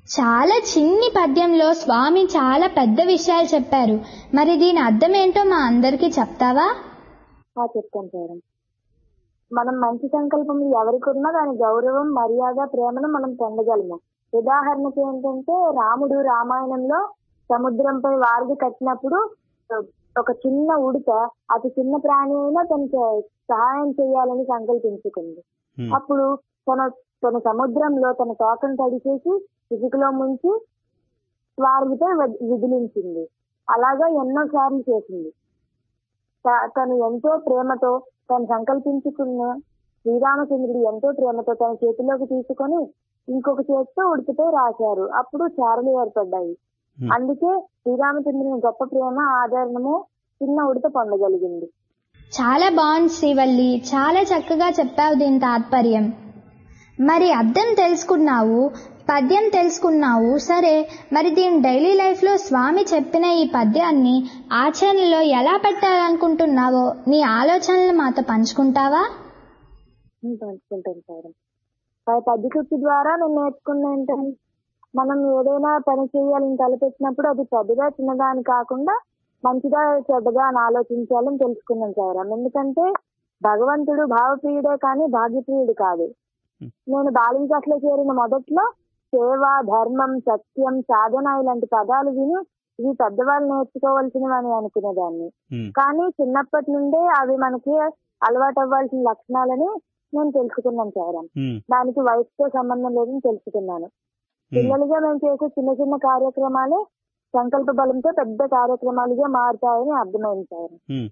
చాలా చిన్ని పద్యంలో స్వామి చాలా పెద్ద విషయాలు చెప్పారు మరి దీని అర్థం ఏంటో మా అందరికీ చెప్తావా ఆ చెప్తాను సార్ మనం మంచి సంకల్పం ఎవరికి ఉన్నా దాని గౌరవం మర్యాద ప్రేమను మనం పొందగలము ఉదాహరణకి ఏంటంటే రాముడు రామాయణంలో సముద్రంపై వారధి కట్టినప్పుడు ఒక చిన్న ఉడత అతి చిన్న ప్రాణి అయినా తనకి సహాయం చేయాలని సంకల్పించుకుంది హ్మ్. అప్పుడు తన తన సముద్రంలో తన తోకను తడిచేసి ఇసుకలో ముంచి వారిపై విదిలించింది అలాగా ఎన్నో సార్లు చేసింది త- తను ఎంతో ప్రేమతో తను సంకల్పించుకున్న శ్రీరామచంద్రుడు ఎంతో ప్రేమతో తన చేతిలోకి తీసుకొని ఇంకొక చేతితో ఉడికితే రాశారు అప్పుడు చారలు ఏర్పడ్డాయి Hmm. అందుకే శ్రీరామచంద్రుని గొప్ప ప్రేమ ఆదరణము చిన్న ఉడత పొందగలిగింది చాలా బాగుంది శ్రీవల్లి చాలా చక్కగా చెప్పావు దీని తాత్పర్యం మరి అర్థం తెలుసుకున్నావు పద్యం తెలుసుకున్నావు సరే మరి దీని డైలీ లైఫ్లో స్వామి చెప్పిన ఈ పద్యాన్ని ఆచరణలో ఎలా పెట్టాలనుకుంటున్నావో నీ ఆలోచనలు మాతో పంచుకుంటావా నేను పంచుకుంటాను సార్ ఆ పద్ధతి ద్వారా నేను నేర్చుకున్న ఏంటంటే మనం ఏదైనా పని చేయాలని తలపెట్టినప్పుడు అది పెద్దగా చిన్నదాని కాకుండా మంచిగా చెడ్డగా అని ఆలోచించాలని తెలుసుకున్నాను సార్ ఎందుకంటే భగవంతుడు భావప్రియుడే కానీ భాగ్యప్రియుడు కాదు నేను బాలింకట్లో చేరిన మొదట్లో సేవ ధర్మం సత్యం సాధన ఇలాంటి పదాలు విని ఇవి పెద్దవాళ్ళు నేర్చుకోవాల్సినవి అని అనుకునేదాన్ని హ్మ్. కానీ చిన్నప్పటి నుండే అవి మనకి అలవాటు అవ్వాల్సిన లక్షణాలని నేను తెలుసుకున్నాను సార్ హ్మ్. దానికి వయసుతో సంబంధం లేదని తెలుసుకున్నాను హ్మ్. పిల్లలుగా మేము చేసే చిన్న చిన్న కార్యక్రమాలే సంకల్ప బలంతో పెద్ద కార్యక్రమాలుగా మారుతాయని అర్థమైంది సార్ హ్మ్.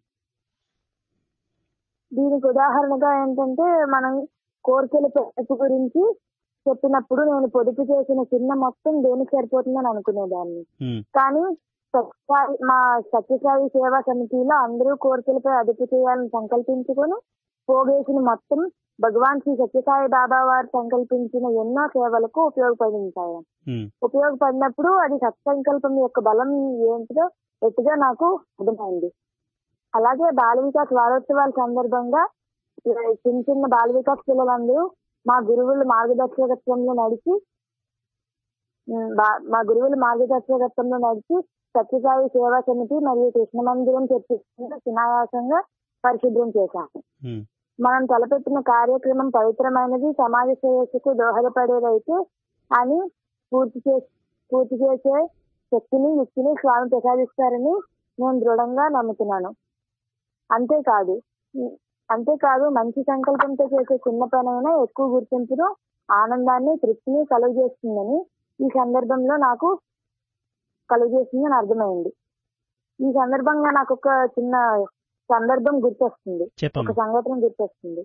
దీనికి ఉదాహరణగా ఏంటంటే మనం కోరికల పొదుపు గురించి చెప్పినప్పుడు నేను పొదుపు చేసిన చిన్న మొత్తం దేనికి సరిపోతుందని అనుకునేదాన్ని హ్మ్. కానీ సత్యసాయి మా సత్యసాయి సేవా సమితిలో అందరూ కోరికలపై అదుపు చేయాలని సంకల్పించుకొని పోగేసిన మొత్తం భగవాన్ శ్రీ సత్యసాయి బాబా వారు సంకల్పించిన ఎన్నో సేవలకు ఉపయోగపడింది సార్ హ్మ్. ఉపయోగపడినప్పుడు అది సత్సంకల్పం యొక్క బలం ఏంటిదో ఎట్టుగా నాకు అర్థమైంది అలాగే బాల వికాస్ వారోత్సవాల సందర్భంగా ఈ చిన్న చిన్న బాల వికాస్ పిల్లలందరూ మా గురువుల మార్గదర్శకత్వంలో నడిచి ఉమ్, బా- మా గురువుల మార్గదర్శకత్వంలో నడిచి సత్యసాయి సేవా సమితి మరియు కృష్ణ మందిరం చర్చిస్తుంటే సునాయాసంగా పరిశుభ్రం చేశాము హ్మ్. మనం తలపెట్టిన కార్యక్రమం పవిత్రమైనది సమాజ శ్రేయస్సుకు దోహదపడేదైతే అని పూర్తి చేసి పూర్తి చేసే శక్తిని యుక్తిని స్వామి ప్రసాదిస్తారని నేను దృఢంగా నమ్ముతున్నాను అంతేకాదు ఉ- అంతేకాదు మంచి సంకల్పంతో చేసే చిన్న పనైనా ఎక్కువ గుర్తింపును ఆనందాన్ని తృప్తిని కలుగజేస్తుందని ఈ సందర్భంలో నాకు కలుగజేస్తుందని అర్థమైంది ఈ సందర్భంగా నాకు ఒక చిన్న సందర్భం గుర్తొస్తుంది ఒక చెప్పమ్మా సంఘటన గుర్తొస్తుంది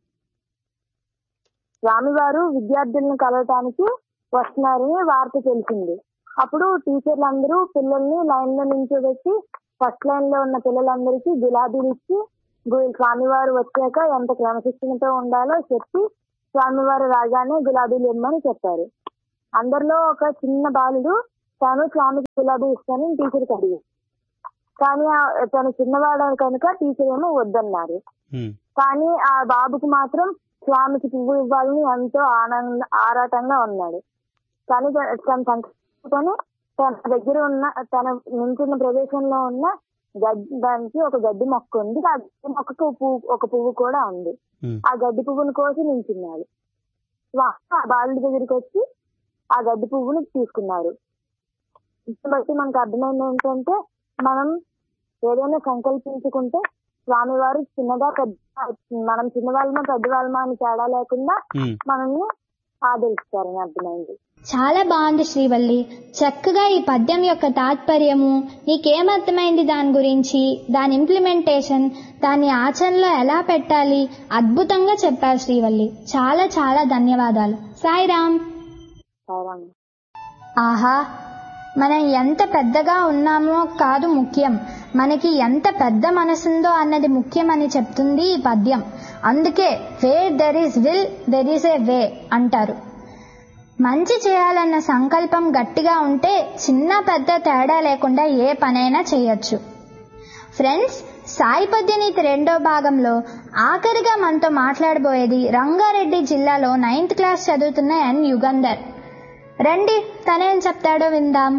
స్వామివారు విద్యార్థులను కలవటానికి వస్తున్నారని వార్త తెలిసింది అప్పుడు టీచర్లు అందరూ పిల్లల్ని లైన్ లో నించోబెట్టి ఫస్ట్ లైన్ లో ఉన్న పిల్లలందరికీ గులాబీలు ఇచ్చి గు- స్వామివారు వచ్చాక ఎంత క్రమశిక్షణతో ఉండాలో చెప్పి స్వామివారు రాగానే గులాబీలు ఇమ్మని చెప్పారు అందరిలో ఒక చిన్న బాలుడు తాను స్వామికి గులాబీ ఇస్తానని టీచర్కి అడిగారు కానీ ఆ- తను చిన్నవాడు కనుక టీచర్ ఏమో వద్దన్నారు హ్మ్. కానీ ఆ బాబుకి మాత్రం స్వామికి పువ్వు ఇవ్వాలని ఎంతో ఆనంద ఆరాటంగా ఉన్నాడు కానీ త- తన సంకల్పని తన దగ్గర ఉన్న తన నించున్న ప్రదేశంలో ఉన్న గడ్డి దానికి ఒక గడ్డి మొక్క ఉంది ఆ గడ్డి మొక్కకు ఒక పువ్వు ఒక పువ్వు కూడా ఉంది హ్మ్. ఆ గడ్డి పువ్వును కోసి నించున్నాడు స్వామి ఆ బాలుడి దగ్గరికి వచ్చి ఆ గడ్డి పువ్వును తీసుకున్నారు దీన్ని బట్టి మనకు అర్థమైంది ఏంటంటే మనం ఏదైనా సంకల్పించుకుంటే స్వామివారు చిన్నగా పెద్ద మనం చిన్నవాళ్ళమా పెద్దవాళ్ళమా అని తేడా లేకుండా హ్మ్. మనల్ని ఆదరిస్తారని అర్థమైంది చాలా బాగుంది శ్రీవల్లి చక్కగా ఈ పద్యం యొక్క తాత్పర్యము నీకేమర్థమైంది దాని గురించి దాని ఇంప్లిమెంటేషన్ దాన్ని ఆచరణలో ఎలా పెట్టాలి అద్భుతంగా చెప్పారు శ్రీవల్లి చాలా చాలా ధన్యవాదాలు సాయిరామ్ సాయిరామ్ ఆహా మనం ఎంత పెద్దగా ఉన్నామో కాదు ముఖ్యం మనకి ఎంత పెద్ద మనసుందో అన్నది ముఖ్యమని చెప్తుంది ఈ పద్యం అందుకే where there is will there is a way అంటారు మంచి చేయాలన్న సంకల్పం గట్టిగా ఉంటే చిన్న పెద్ద తేడా లేకుండా ఏ పనైనా చేయొచ్చు ఫ్రెండ్స్ సాయి పద్యనీతి రెండో భాగంలో ఆఖరిగా మనతో మాట్లాడబోయేది రంగారెడ్డి జిల్లాలో నైన్త్ క్లాస్ చదువుతున్న ఎన్ యుగంధర్ రండి తనేం చెప్తాడో విందాం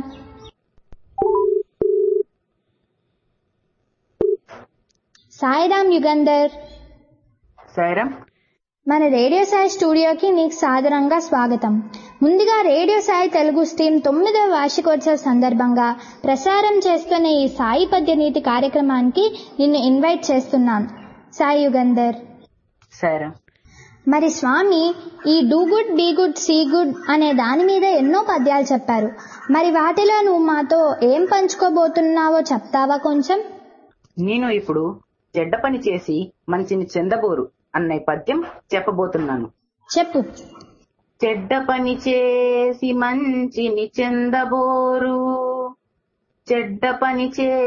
సాయిరామ్ యుగంధర్ సాయిరామ్ మన రేడియో సాయి స్టూడియోకి నీకు సాదరంగా స్వాగతం ముందుగా రేడియో సాయి తెలుగు స్ట్రీమ్ తొమ్మిదవ వార్షికోత్సవ సందర్భంగా ప్రసారం చేస్తున్న ఈ సాయి పద్యనీతి కార్యక్రమానికి నిన్ను ఇన్వైట్ చేస్తున్నాం సాయి యుగంధర్ సాయిరామ్ మరి స్వామి ఈ do good be good see good అనే దాని మీద ఎన్నో పద్యాలు చెప్పారు మరి వాటిలో నువ్వు మాతో ఏం పంచుకోబోతున్నావో చెప్తావా కొంచెం నేను ఇప్పుడు చెడ్డ పని చేసి మంచిని చెందబోరు అనే పద్యం చెప్పబోతున్నాను చెప్పు చెడ్డ పని చేసి మంచిని చెందబోరు చెడ్డ పని చే